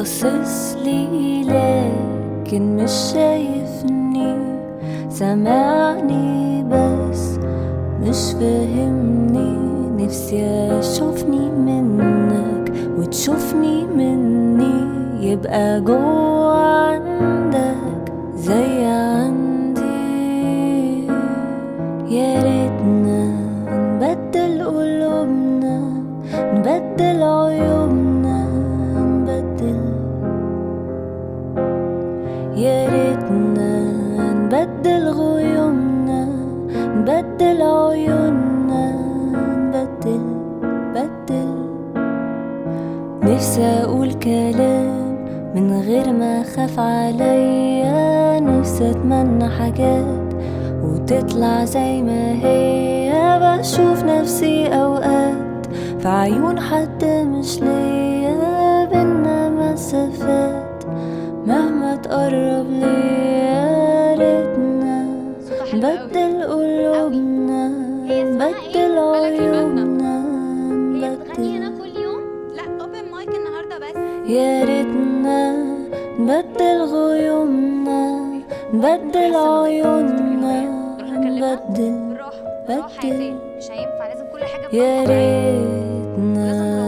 باصص لي لكن مش شايفني سامعني بس مش فاهمني نفسي اشوفني منك وتشوفني مني يبقى جوا عندك زي عندي يا ريتنا نبدل قلوبنا نبدل عيوبنا نبدل يا ريتنا نبدل غيومنا نبدل عيوننا نبدل بدل نفسي اقول كلام من غير ما اخاف عليا نفسي اتمنى حاجات وتطلع زي ما هي بشوف نفسي اوقات في عيون حد مش ليا بينا مسافات مهما تقرب ليا يا ريتنا نبدل قلوبنا نبدل عيوننا هي بتغني هنا نبدل كل يوم لا اوبن مايك النهارده بس يا ريتنا نبدل غيومنا نبدل عيوننا نبدل بالراحه بالراحه يا بدل زين مش هينفع لازم كل حاجه يا بمنطق. ريتنا